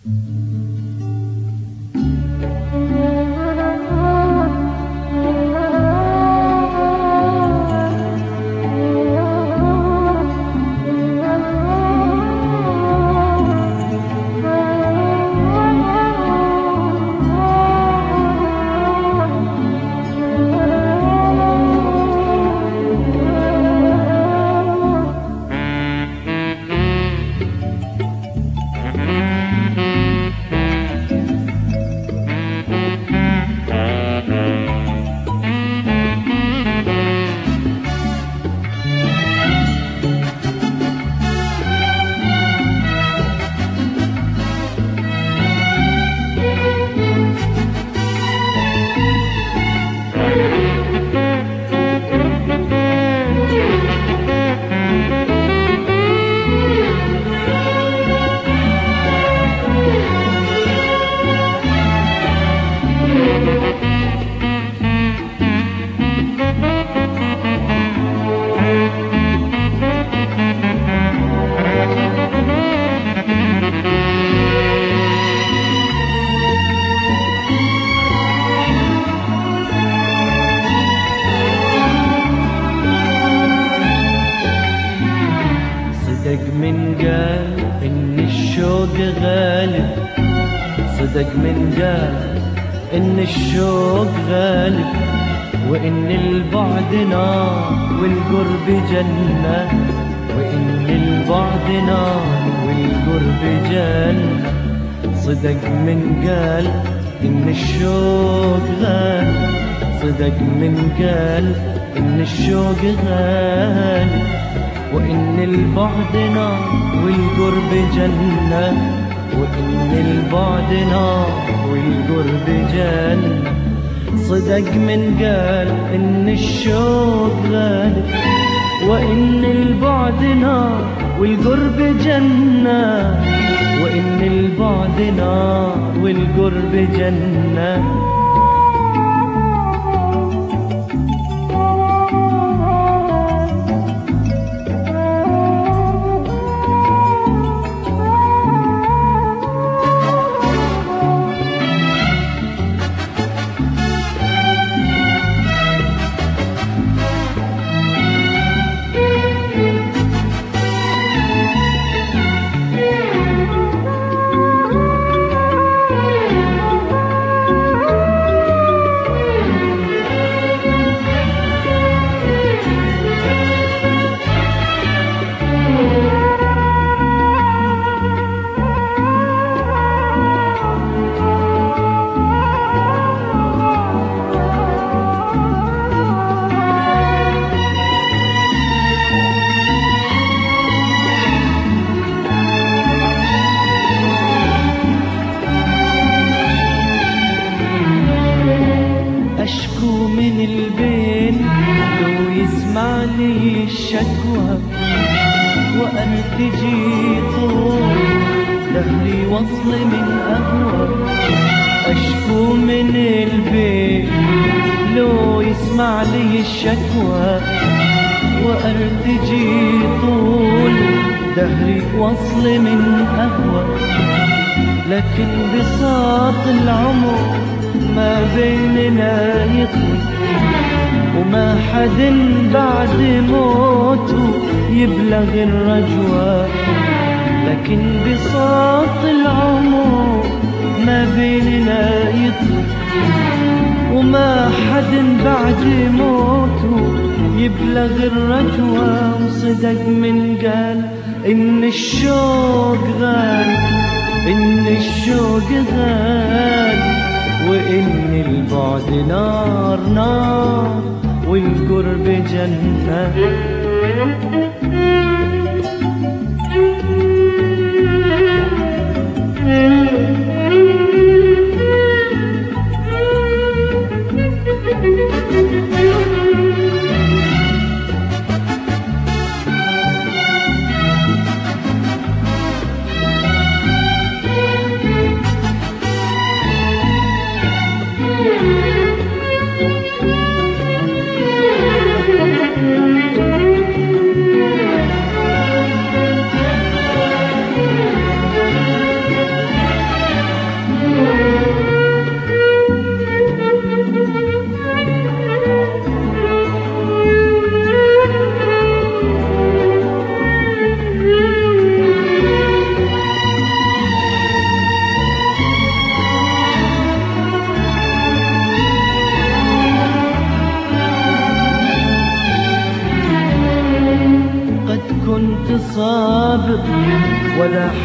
صدق من قال ان الشوق غالب صدق من قال ان الشوق غالب وان البعد نار والقرب جنة وان البعد نار والقرب جنة صدق من قال ان الشوق غالب صدق من قال ان الشوق غالب وإن البعد نار والقرب جنة وإن البعد نار والقرب جنة صدق من قال إن الشوق غالب وإن البعد نار والقرب جنة وإن البعد نار والقرب جنة أشكو من البين لو يسمع لي الشكوى وأرتجي طول دهري وصل من أهوى أشكو من البين لو يسمع لي الشكوى وأرتجي طول دهري وصل من أهوى لكن بساط العمر ما بيننا يطوي وما حد بعد موته يبلغ الرجوة لكن بساط العمر ما بيننا يطوي وما حد بعد موته يبلغ الرجوة وصدق من قال إن الشوق غالي إن الشوق غالي وإن البعد نار نار والقرب جنة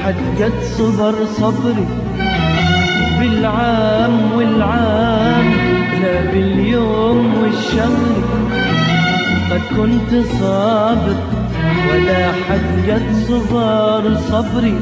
حد قد صبر صبري بالعام والعام لا باليوم والشهر قد كنت صابر ولا حد قد صبر صبري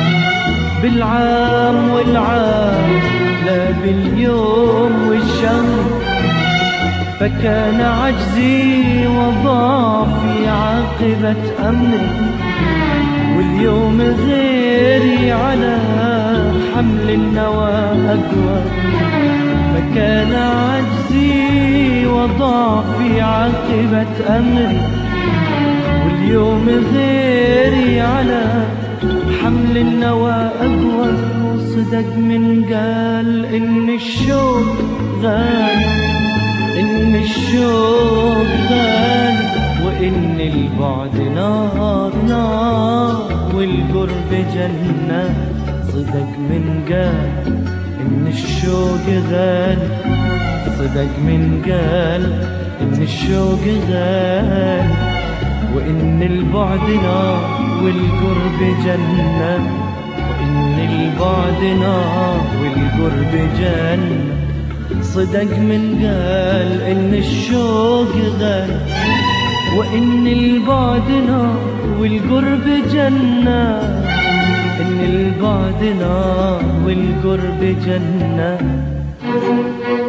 بالعام والعام لا باليوم والشهر فكان عجزي وضعفي عاقبة أمري واليوم غيري على حمل النوى أقوى فكان عجزي وضعفي عاقبة أمري واليوم غيري على حمل النوى أقوى وصدق من قال إن الشوق غالي إن الشوق غالي وإن البعد نار نار والقرب جنة صدق من قال إن الشوق غالي صدق من قال إن الشوق غالي وإن البعد نار والقرب جنة وإن البعد نار والقرب جنة صدق من قال إن الشوق غالي وإن البعد نار والقرب جنة إن البعد نار والقرب جنة